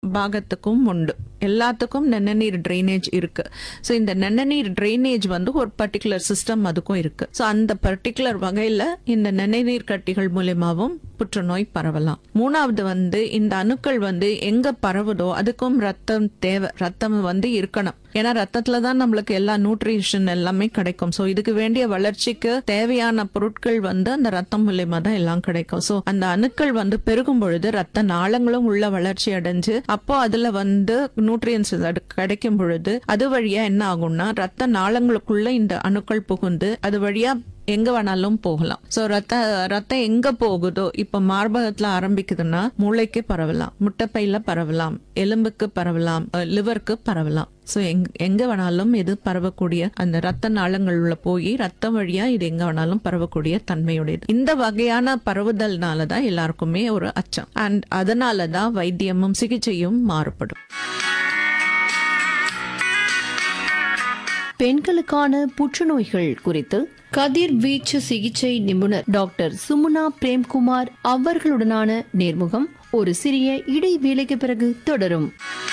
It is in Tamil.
பாகத்துக்கும் உண்டு எல்லாத்துக்கும் நன்னநீர் ட்ரைனேஜ் இருக்கு ஸோ இந்த நன்னநீர் ட்ரைனேஜ் வந்து ஒரு பர்டிகுலர் சிஸ்டம் அதுக்கும் இருக்கு ஸோ அந்த பர்டிகுலர் வகையில இந்த நன்னநீர் கட்டிகள் மூலியமாவும் புற்றுநோய் பரவலாம் மூணாவது வந்து இந்த அணுக்கள் வந்து எங்க பரவுதோ அதுக்கும் ரத்தம் தேவை ரத்தம் வந்து இருக்கணும் ஏன்னா ரத்தத்துல தான் நம்மளுக்கு எல்லா நியூட்ரிஷன் எல்லாமே கிடைக்கும் ஸோ இதுக்கு வேண்டிய வளர்ச்சிக்கு தேவையான பொருட்கள் வந்து அந்த ரத்தம் மூலியமா தான் எல்லாம் கிடைக்கும் ஸோ அந்த அணுக்கள் வந்து பெருகும் பொழுது ரத்த நாளங்களும் உள்ள வளர்ச்சி அடைஞ்சு அப்போ அதுல வந்து நியூட்ரியன்ஸ் கிடைக்கும் பொழுது அது வழியா என்ன ஆகும்னா ரத்த நாளங்களுக்குள்ள இந்த அணுக்கள் புகுந்து அது வழியா எங்க வேணாலும் போகலாம் சோ ரத்த ரத்தம் எங்க போகுதோ இப்ப மார்பகத்துல ஆரம்பிக்குதுன்னா மூளைக்கு பரவலாம் முட்டைப்பையில பரவலாம் எலும்புக்கு பரவலாம் லிவருக்கு பரவலாம் சோ எங்க வேணாலும் இது பரவக்கூடிய அந்த ரத்த நாளங்கள்ல போய் ரத்தம் வழியா இது எங்க வேணாலும் பரவக்கூடிய தன்மையுடையது இந்த வகையான பரவுதல்னால தான் எல்லாருக்குமே ஒரு அச்சம் அண்ட் அதனால தான் வைத்தியமும் சிகிச்சையும் மாறுபடும் பெண்களுக்கான புற்றுநோய்கள் குறித்து கதிர்வீச்சு சிகிச்சை நிபுணர் டாக்டர் சுமுனா பிரேம்குமார் அவர்களுடனான நேர்முகம் ஒரு சிறிய இடைவேளைக்கு பிறகு தொடரும்